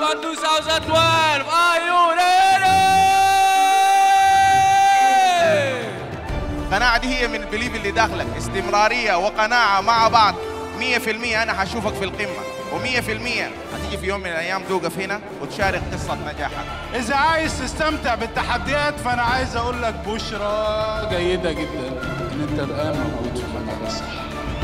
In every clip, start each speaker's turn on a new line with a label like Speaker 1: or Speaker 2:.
Speaker 1: Dragon 2012 Are you ready?
Speaker 2: القناعة دي هي من البليف اللي داخلك استمرارية وقناعة مع بعض 100% أنا هشوفك في القمة و100% هتيجي في يوم من الأيام توقف هنا وتشارك قصة نجاحك
Speaker 3: إذا عايز تستمتع بالتحديات فأنا عايز أقول لك بشرى جيدة جدا إن أنت الآن موجود في المكان الصح.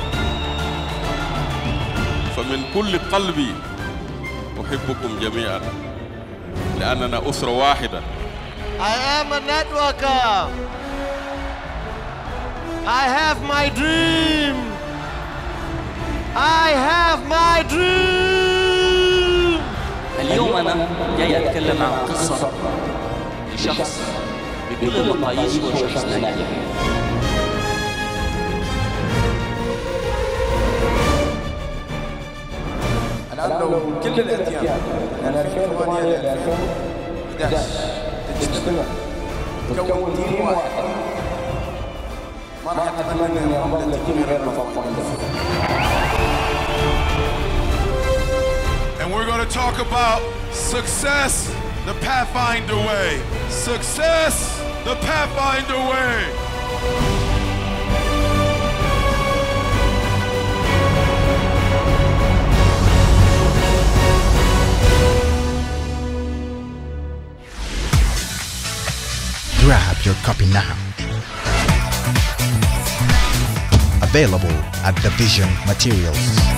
Speaker 4: فمن كل قلبي أحبكم جميعا لأننا أسرة واحدة
Speaker 5: I am a networker. I have my dream. I have my dream.
Speaker 6: اليوم أنا جاي أتكلم عن قصة لشخص بكل المقاييس هو شخص ناجح
Speaker 7: الآن لو كل الأديان من 2008 ل 2011 تجتمع تكون تيم واحد ما راح أتمنى إني أنضم لتيم غير مفضل
Speaker 8: And we're going to talk about success the Pathfinder way. Success the Pathfinder way.
Speaker 9: Grab your copy now. Available at the Vision Materials.